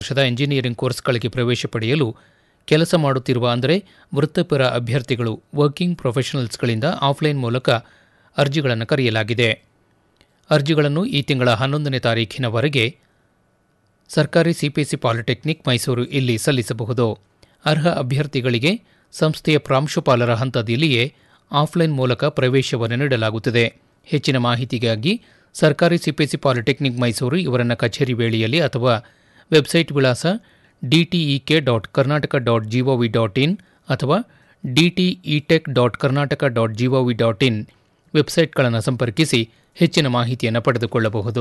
ವರ್ಷದ ಎಂಜಿನಿಯರಿಂಗ್ ಕೋರ್ಸ್ಗಳಿಗೆ ಪ್ರವೇಶ ಪಡೆಯಲು ಕೆಲಸ ಮಾಡುತ್ತಿರುವ ಅಂದರೆ ವೃತ್ತಿಪರ ಅಭ್ಯರ್ಥಿಗಳು ವರ್ಕಿಂಗ್ ಪ್ರೊಫೆಷನಲ್ಸ್ಗಳಿಂದ ಆಫ್ಲೈನ್ ಮೂಲಕ ಅರ್ಜಿಗಳನ್ನು ಕರೆಯಲಾಗಿದೆ ಅರ್ಜಿಗಳನ್ನು ಈ ತಿಂಗಳ ಹನ್ನೊಂದನೇ ತಾರೀಖಿನವರೆಗೆ ಸರ್ಕಾರಿ ಸಿಪಿಎಸ್ಸಿ ಪಾಲಿಟೆಕ್ನಿಕ್ ಮೈಸೂರು ಇಲ್ಲಿ ಸಲ್ಲಿಸಬಹುದು ಅರ್ಹ ಅಭ್ಯರ್ಥಿಗಳಿಗೆ ಸಂಸ್ಥೆಯ ಪ್ರಾಂಶುಪಾಲರ ಹಂತದಲ್ಲಿಯೇ ಆಫ್ಲೈನ್ ಮೂಲಕ ಪ್ರವೇಶವನ್ನು ನೀಡಲಾಗುತ್ತದೆ ಹೆಚ್ಚಿನ ಮಾಹಿತಿಗಾಗಿ ಸರ್ಕಾರಿ ಸಿಪಿಎಸ್ಸಿ ಪಾಲಿಟೆಕ್ನಿಕ್ ಮೈಸೂರು ಇವರನ್ನ ಕಚೇರಿ ವೇಳೆಯಲ್ಲಿ ಅಥವಾ ವೆಬ್ಸೈಟ್ ವಿಳಾಸ DTEK dot Karnataka dot GOV dot in ಅಥವಾ DTEtech dot Karnataka dot GOV dot in ವೆಬ್ಸೈಟ್ಗಳನ್ನು ಸಂಪರ್ಕಿಸಿ ಹೆಚ್ಚಿನ ಮಾಹಿತಿಯನ್ನು ಪಡೆದುಕೊಳ್ಳಬಹುದು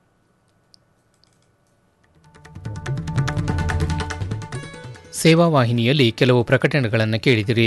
ಸೇವಾ ವಾಹಿನಿಯಲ್ಲಿ ಕೆಲವು ಪ್ರಕಟಣೆಗಳನ್ನು ಕೇಳಿದಿರಿ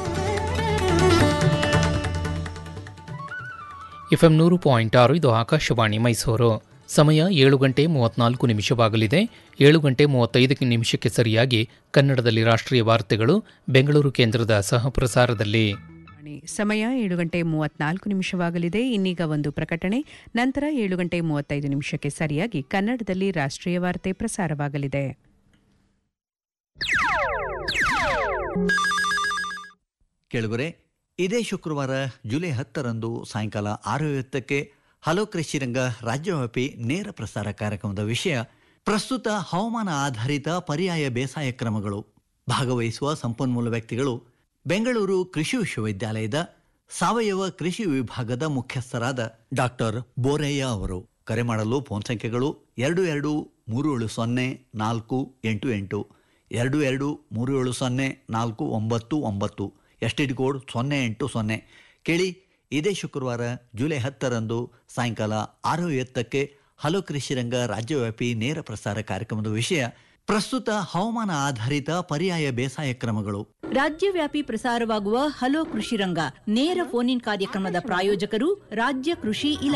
ಎಫ್ಎಂ ನೂರು ಪಾಯಿಂಟ್ ಆರು ಇದು ಆಕಾಶವಾಣಿ ಮೈಸೂರು ಸಮಯ ಏಳು ಗಂಟೆ ಮೂವತ್ನಾಲ್ಕು ನಿಮಿಷವಾಗಲಿದೆ ಏಳು ಗಂಟೆ ಮೂವತ್ತೈದು ನಿಮಿಷಕ್ಕೆ ಸರಿಯಾಗಿ ಕನ್ನಡದಲ್ಲಿ ರಾಷ್ಟ್ರೀಯ ವಾರ್ತೆಗಳು ಬೆಂಗಳೂರು ಕೇಂದ್ರದ ಸಹ ಪ್ರಸಾರದಲ್ಲಿ ಸಮಯ ಏಳು ಗಂಟೆ ಮೂವತ್ನಾಲ್ಕು ನಿಮಿಷವಾಗಲಿದೆ ಇನ್ನೀಗ ಒಂದು ಪ್ರಕಟಣೆ ನಂತರ ಏಳು ಗಂಟೆ ಮೂವತ್ತೈದು ನಿಮಿಷಕ್ಕೆ ಸರಿಯಾಗಿ ಕನ್ನಡದಲ್ಲಿ ರಾಷ್ಟ್ರೀಯ ವಾರ್ತೆ ಪ್ರಸಾರವಾಗಲಿದೆ ಕೇಳುಗರೆ ಇದೇ ಶುಕ್ರವಾರ ಜುಲೈ ಹತ್ತರಂದು ಸಾಯಂಕಾಲ ಆರು ಐವತ್ತಕ್ಕೆ ಹಲೋ ಕೃಷಿರಂಗ ರಾಜ್ಯವ್ಯಾಪಿ ನೇರ ಪ್ರಸಾರ ಕಾರ್ಯಕ್ರಮದ ವಿಷಯ ಪ್ರಸ್ತುತ ಹವಾಮಾನ ಆಧಾರಿತ ಪರ್ಯಾಯ ಬೇಸಾಯ ಕ್ರಮಗಳು ಭಾಗವಹಿಸುವ ಸಂಪನ್ಮೂಲ ವ್ಯಕ್ತಿಗಳು ಬೆಂಗಳೂರು ಕೃಷಿ ವಿಶ್ವವಿದ್ಯಾಲಯದ ಸಾವಯವ ಕೃಷಿ ವಿಭಾಗದ ಮುಖ್ಯಸ್ಥರಾದ ಡಾಕ್ಟರ್ ಬೋರಯ್ಯ ಅವರು ಕರೆ ಮಾಡಲು ಫೋನ್ ಸಂಖ್ಯೆಗಳು ಎರಡು ಎರಡು ಮೂರು ಏಳು ಸೊನ್ನೆ ನಾಲ್ಕು ಎಂಟು ಎಂಟು ಎರಡು ಎರಡು ಮೂರು ಏಳು ಸೊನ್ನೆ ನಾಲ್ಕು ಒಂಬತ್ತು ಒಂಬತ್ತು ಎಸ್ ಟಿ ಡಿ ಕೋಡ್ ಸೊನ್ನೆ ಎಂಟು ಸೊನ್ನೆ ಕೇಳಿ ಇದೇ ಶುಕ್ರವಾರ ಜುಲೈ ಹತ್ತರಂದು ಸಾಯಂಕಾಲ ಆರು ಐವತ್ತಕ್ಕೆ ಹಲೋ ಕೃಷಿರಂಗ ರಾಜ್ಯವ್ಯಾಪಿ ನೇರ ಪ್ರಸಾರ ಕಾರ್ಯಕ್ರಮದ ವಿಷಯ ಪ್ರಸ್ತುತ ಹವಾಮಾನ ಆಧಾರಿತ ಪರ್ಯಾಯ ಬೇಸಾಯ ಕ್ರಮಗಳು ರಾಜ್ಯವ್ಯಾಪಿ ಪ್ರಸಾರವಾಗುವ ಹಲೋ ಕೃಷಿ ರಂಗ ನೇರ ಫೋನ್ ಇನ್ ಕಾರ್ಯಕ್ರಮದ ಪ್ರಾಯೋಜಕರು ರಾಜ್ಯ ಕೃಷಿ ಇಲಾಖೆ